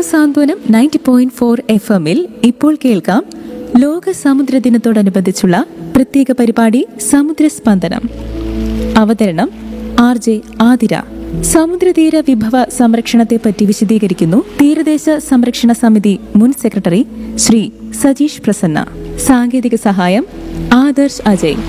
സാന്ത്വനം ninety point four F എമ്മിൽ ഇപ്പോൾ കേൾക്കാം ലോക സമുദ്ര ദിനത്തോടനുബന്ധിച്ചുള്ള പ്രത്യേക പരിപാടി സമുദ്രസ്പന്ദനം അവതരണം ആർ ജെ ആതിര സമുദ്രതീര വിഭവ സംരക്ഷണത്തെ പറ്റി വിശദീകരിക്കുന്നു തീരദേശ സംരക്ഷണ സമിതി മുൻ സെക്രട്ടറി ശ്രീ സജീഷ് പ്രസന്ന സാങ്കേതിക സഹായം ആദർശ് അജയ്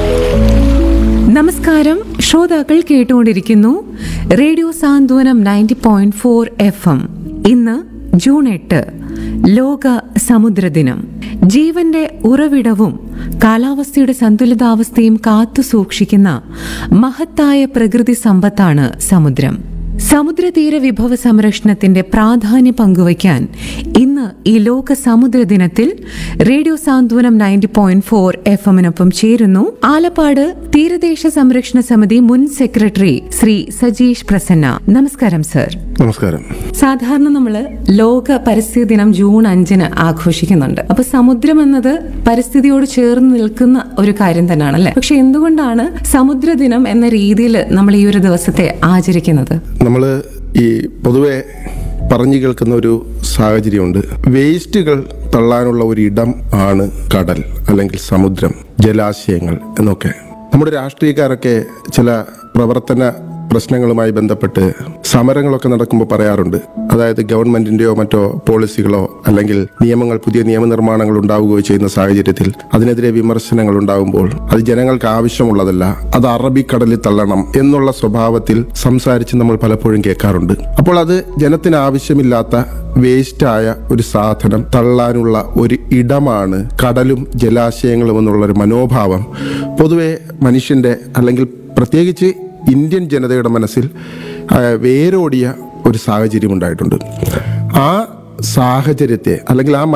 നമസ്കാരം ശ്രോതാക്കൾ കേട്ടുകൊണ്ടിരിക്കുന്നു radio Santhwanam ninety point four F M ഇന്ന് ജൂൺ എട്ട് ലോക സമുദ്ര ദിനം ജീവന്റെ ഉറവിടവും കാലാവസ്ഥയുടെ സന്തുലിതാവസ്ഥയും കാത്തു സൂക്ഷിക്കുന്ന മഹത്തായ പ്രകൃതി സമ്പത്താണ് സമുദ്രം സമുദ്രതീര വിഭവ സംരക്ഷണത്തിന്റെ പ്രാധാന്യം പങ്കുവയ്ക്കാൻ ഇന്ന് ഈ ലോക സമുദ്ര ദിനത്തിൽ radio Santhwanam ninety point four F എമ്മിനൊപ്പം ചേരുന്നു ആലപ്പാട് തീരദേശ സംരക്ഷണ സമിതി മുൻ സെക്രട്ടറി ശ്രീ സജീഷ് പ്രസന്ന നമസ്കാരം സർ നമസ്കാരം സാധാരണ നമ്മൾ ലോക പരിസ്ഥിതി ദിനം ജൂൺ അഞ്ചിന് ആഘോഷിക്കുന്നുണ്ട് അപ്പൊ സമുദ്രം എന്നത് പരിസ്ഥിതിയോട് ചേർന്ന് നിൽക്കുന്ന ഒരു കാര്യം തന്നെയാണ് അല്ലെ പക്ഷെ എന്തുകൊണ്ടാണ് സമുദ്ര ദിനം എന്ന രീതിയിൽ നമ്മൾ ഈ ഒരു ദിവസത്തെ ആചരിക്കുന്നത് നമ്മൾ ഈ പൊതുവെ പറഞ്ഞു കേൾക്കുന്ന ഒരു സാഹചര്യമുണ്ട് വേസ്റ്റുകൾ തള്ളാനുള്ള ഒരു ഇടം ആണ് കടൽ അല്ലെങ്കിൽ സമുദ്രം ജലാശയങ്ങൾ എന്നൊക്കെ നമ്മുടെ രാഷ്ട്രീയക്കാരൊക്കെ ചില പ്രവർത്തന പ്രശ്നങ്ങളുമായി ബന്ധപ്പെട്ട് സമരങ്ങളൊക്കെ നടക്കുമ്പോൾ പറയാറുണ്ട് അതായത് ഗവൺമെന്റിന്റെയോ മറ്റോ പോളിസികളോ അല്ലെങ്കിൽ നിയമങ്ങൾ പുതിയ നിയമനിർമ്മാണങ്ങൾ ഉണ്ടാവുകയോ ചെയ്യുന്ന സാഹചര്യത്തിൽ അതിനെതിരെ വിമർശനങ്ങൾ ഉണ്ടാകുമ്പോൾ അത് ജനങ്ങൾക്ക് ആവശ്യമുള്ളതല്ല അത് അറബിക്കടലിൽ തള്ളണം എന്നുള്ള സ്വഭാവത്തിൽ സംസാരിച്ച് നമ്മൾ പലപ്പോഴും കേൾക്കാറുണ്ട് അപ്പോൾ അത് ജനത്തിന് ആവശ്യമില്ലാത്ത വേസ്റ്റായ ഒരു സാധനം തള്ളാനുള്ള ഒരു ഇടമാണ് കടലും ജലാശയങ്ങളും എന്നുള്ള ഒരു മനോഭാവം പൊതുവെ മനുഷ്യന്റെ അല്ലെങ്കിൽ പ്രത്യേകിച്ച് ഇന്ത്യൻ ജനതയുടെ മനസ്സിൽ ആ, വേരോടിയ ഒരു സാഹചര്യം ഉണ്ടായിട്ടുണ്ട് ആ സാഹചര്യത്തെ അല്ലെങ്കിൽ ആ